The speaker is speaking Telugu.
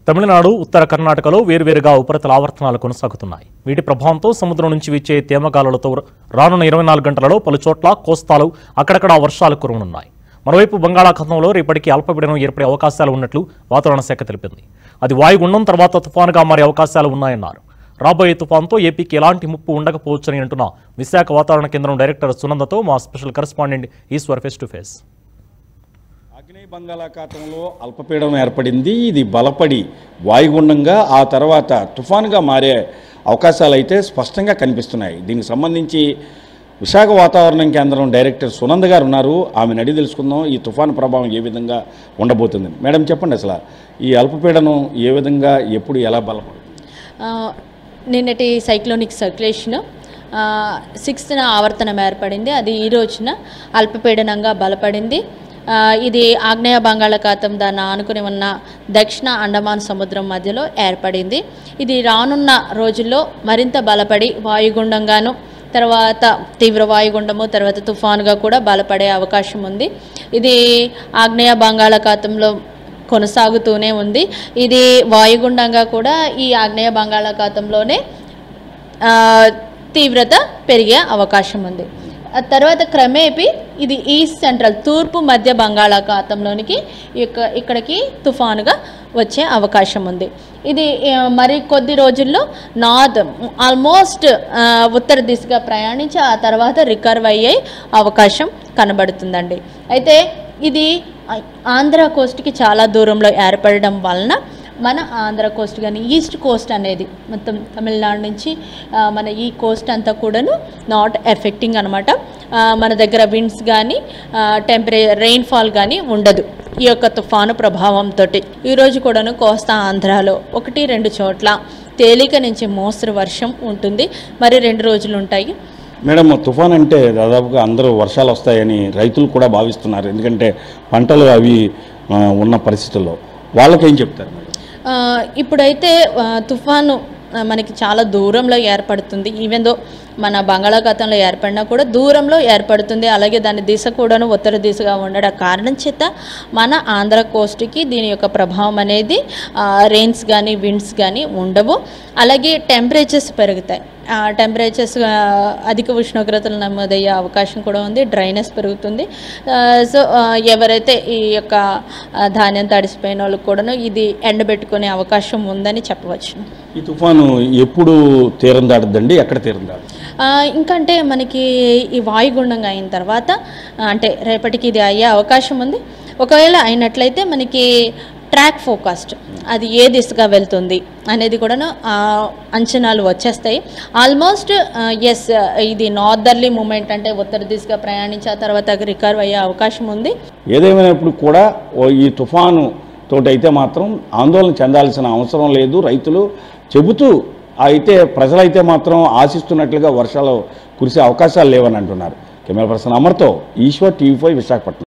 తమిళనాడు ఉత్తర కర్ణాటకలో వేర్వేరుగా ఉపరితల ఆవర్తనాలు కొనసాగుతున్నాయి వీటి ప్రభావంతో సముద్రం నుంచి వీచే తేమగాలులతో రానున్న ఇరవై నాలుగు గంటలలో పలు చోట్ల కోస్తాలు అక్కడక్కడ వర్షాలు కురవనున్నాయి మరోవైపు బంగాళాఖాతంలో రేపటికి అల్పపీడనం ఏర్పడే అవకాశాలు ఉన్నట్లు వాతావరణ శాఖ తెలిపింది అది వాయుగుండం తర్వాత తుఫానుగా మారే అవకాశాలు ఉన్నాయన్నారు రాబోయే తుఫాన్తో ఏపీకి ఎలాంటి ముప్పు ఉండకపోవచ్చని అంటున్న విశాఖ వాతావరణ కేంద్రం డైరెక్టర్ సునందతో మా special correspondent Eshwar face to face ఆగ్నేయ బంగాళాఖాతంలో అల్పపీడనం ఏర్పడింది ఇది బలపడి వాయుగుండంగా ఆ తర్వాత తుఫానుగా మారే అవకాశాలు అయితే స్పష్టంగా కనిపిస్తున్నాయి దీనికి సంబంధించి విశాఖ వాతావరణ కేంద్రం డైరెక్టర్ సునంద్ గారు ఉన్నారు ఆమెను అడిగి తెలుసుకుందాం ఈ తుఫాను ప్రభావం ఏ విధంగా ఉండబోతుంది మేడం చెప్పండి అసలు ఈ అల్పపీడనం ఏ విధంగా ఎప్పుడు ఎలా బలపడుతుంది ఆ, నిన్నటి సైక్లోనిక్ సర్క్యులేషన్ సిక్స్త్న ఆవర్తనం ఏర్పడింది అది ఈ రోజున అల్పపీడనంగా బలపడింది ఆ, ఇది ఆగ్నేయ బంగాళాఖాతం దాన్ని ఆనుకుని ఉన్న దక్షిణ అండమాన్ సముద్రం మధ్యలో ఏర్పడింది ఇది రానున్న రోజుల్లో మరింత బలపడి వాయుగుండంగాను తర్వాత తీవ్ర వాయుగుండము తర్వాత తుఫానుగా కూడా బలపడే అవకాశం ఉంది ఇది ఆగ్నేయ బంగాళాఖాతంలో కొనసాగుతూనే ఉంది ఇది వాయుగుండంగా కూడా ఈ ఆగ్నేయ బంగాళాఖాతంలోనే ఆ, తీవ్రత పెరిగే అవకాశం ఉంది ఆ తర్వాత క్రమేపీ ఇది ఈస్ట్ సెంట్రల్ తూర్పు మధ్య బంగాళాఖాతంలోనికి ఇక ఇక్కడికి తుఫానుగా వచ్చే అవకాశం ఉంది ఇది ఆ, మరి కొద్ది రోజుల్లో నార్త్ ఆల్మోస్ట్ ఆ, ఉత్తర దిశగా ప్రయాణించి ఆ తర్వాత రికర్వ్ అయ్యే అవకాశం కనబడుతుందండి అయితే ఇది ఆ- ఆంధ్ర కోస్ట్కి చాలా దూరంలో ఏర్పడడం వలన మన ఆంధ్ర కోస్ట్ కానీ ఈస్ట్ కోస్ట్ అనేది మొత్తం తమిళనాడు నుంచి ఆ, మన ఈ కోస్ట్ అంతా కూడాను నాట్ ఎఫెక్టింగ్ అనమాట మన దగ్గర విండ్స్ కానీ టెంపరే రెయిన్ఫాల్ కానీ ఉండదు ఈ యొక్క తుఫాను ప్రభావంతో ఈరోజు కూడాను కోస్తా ఆంధ్రాలో ఒకటి రెండు చోట్ల తేలిక నుంచి మోస్తరు వర్షం ఉంటుంది మరి రెండు రోజులు ఉంటాయి మేడం తుఫాన్ అంటే దాదాపుగా అందరూ వర్షాలు వస్తాయని రైతులు కూడా భావిస్తున్నారు ఎందుకంటే పంటలు అవి ఆ, ఉన్న పరిస్థితుల్లో వాళ్ళకేం చెప్తారు మేడం ఆ, ఇప్పుడైతే ఆ, తుఫాను ఆ, మనకి చాలా దూరంలో ఏర్పడుతుంది ఈవెన్ దో మన బంగాళాఖాతంలో ఏర్పడినా కూడా దూరంలో ఏర్పడుతుంది అలాగే దాని దిశ కూడాను ఉత్తర దిశగా ఉండడం కారణం చేత మన ఆంధ్ర కోస్ట్కి దీని యొక్క ప్రభావం అనేది రెయిన్స్ కానీ విండ్స్ కానీ ఉండవు అలాగే టెంపరేచర్స్ పెరుగుతాయి టెంపరేచర్స్ అధిక ఉష్ణోగ్రతలు నమోదయ్యే అవకాశం కూడా ఉంది డ్రైనెస్ పెరుగుతుంది సో ఎవరైతే ఈ యొక్క ఆ, ధాన్యం తడిసిపోయిన వాళ్ళకి కూడాను ఇది ఎండబెట్టుకునే అవకాశం ఉందని చెప్పవచ్చు ఈ తుఫాను ఎప్పుడు తీరం దాటుద్దండి ఎక్కడ తీరం దాటుతుంది ఆ, ఇంకంటే మనకి ఈ వాయుగుండంగా అయిన తర్వాత ఆ, అంటే రేపటికి ఇది అయ్యే అవకాశం ఉంది ఒకవేళ అయినట్లయితే మనకి ట్రాక్ ఫోకాస్ట్ అది ఏ దిశగా వెళ్తుంది అనేది కూడాను ఆ, అంచనాలు వచ్చేస్తాయి ఆల్మోస్ట్ ఎస్ ఇది నార్దర్లీ మూమెంట్ అంటే ఉత్తర దిశగా ప్రయాణించి ఆ తర్వాత రికవర్ అయ్యే అవకాశం ఉంది ఏదేమైనప్పుడు కూడా ఓ ఈ తుఫాను తోటి అయితే మాత్రం ఆందోళన చెందాల్సిన అవసరం లేదు రైతులు చెబుతూ అయితే ప్రజలైతే మాత్రం ఆశిస్తున్నట్లుగా వర్షాలు కురిసే అవకాశాలు లేవని అంటున్నారు కెమెరా పర్సన్ అమర్తో ఈశ్వర్ టీవీ ఫైవ్ విశాఖపట్నం